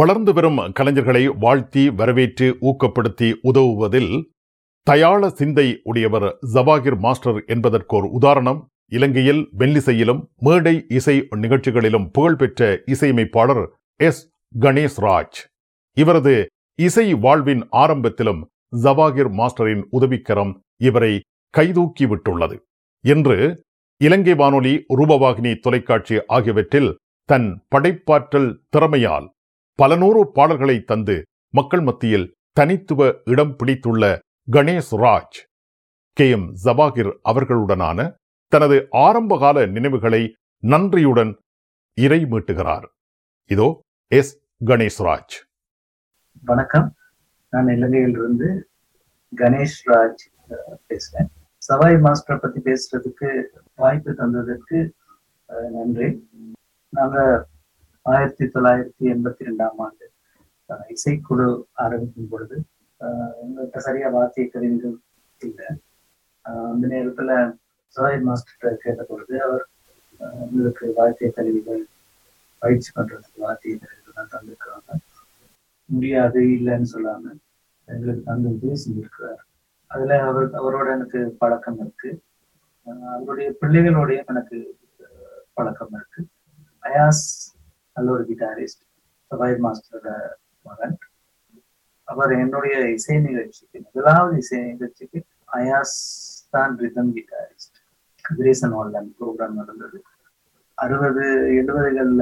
வளர்ந்து வரும் கலைஞர்களை வாழ்த்தி வரவேற்று ஊக்கப்படுத்தி உதவுவதில் தயாள சிந்தை உடையவர் ஜவாகிர் மாஸ்டர் என்பதற்கோர் உதாரணம் இலங்கையில் வெள்ளிசையிலும் மேடை இசை நிகழ்ச்சிகளிலும் புகழ்பெற்ற இசையமைப்பாளர் எஸ் கணேஷ் ராஜ் இவரது இசை வாழ்வின் ஆரம்பத்திலும் ஜவாகிர் மாஸ்டரின் உதவிக்கரம் இவரை கைதூக்கி விட்டுள்ளது என்று இலங்கை வானொலி ரூபவாகினி தொலைக்காட்சி ஆகியவற்றில் தன் படைப்பாற்றல் திறமையால் பல நூறு பாடல்களை தந்து மக்கள் மத்தியில் தனித்துவ இடம் பிடித்துள்ள கணேஷ் ராஜ் கே எம் ஜவாகிர் அவர்களுடனான தனது ஆரம்பகால நினைவுகளை நன்றியுடன் இறை மீட்டுகிறார் இதோ எஸ் கணேஷ் ராஜ் வணக்கம் நான் இலங்கையிலிருந்து கணேஷ் ராஜ் அஹ், பேசுறேன் சவாய் மாஸ்டர் பத்தி பேசுறதுக்கு வாய்ப்பு தந்ததற்கு அஹ், நன்றி நாங்க ஆயிரத்தி தொள்ளாயிரத்தி எண்பத்தி ரெண்டாம் ஆண்டு அஹ், இசைக்குழு ஆரம்பிக்கும் பொழுது அஹ், எங்கள்கிட்ட சரியா வாத்திய கருவிகள் இல்லை அஹ், அந்த நேரத்துல சவாய் மாஸ்டர் கேட்ட பொழுது அவர் அஹ், எங்களுக்கு வாத்திய கருவிகள் பயிற்சி பண்றதுக்கு வாத்திய கருவிகள் தான் தந்திருக்கிறாங்க முடியாது இல்லைன்னு சொல்லாம எங்களுக்கு தந்து உதவி செஞ்சிருக்கிறார் அதுல அவர் அவரோட எனக்கு பழக்கம் இருக்கு அஹ் அவருடைய பிள்ளைகளோடையும் எனக்கு அஹ், பழக்கம் இருக்கு அயாஸ் நல்ல ஒரு கிட்டாரிஸ்ட் சபாய் மாஸ்டரோட மகன் அவர் என்னுடைய இசை நிகழ்ச்சிக்கு முதலாவது இசை நிகழ்ச்சிக்கு அயாஸ் தான் rhythm guitarist Kathiresan online program நடந்தது அறுபது எழுபதுகள்ல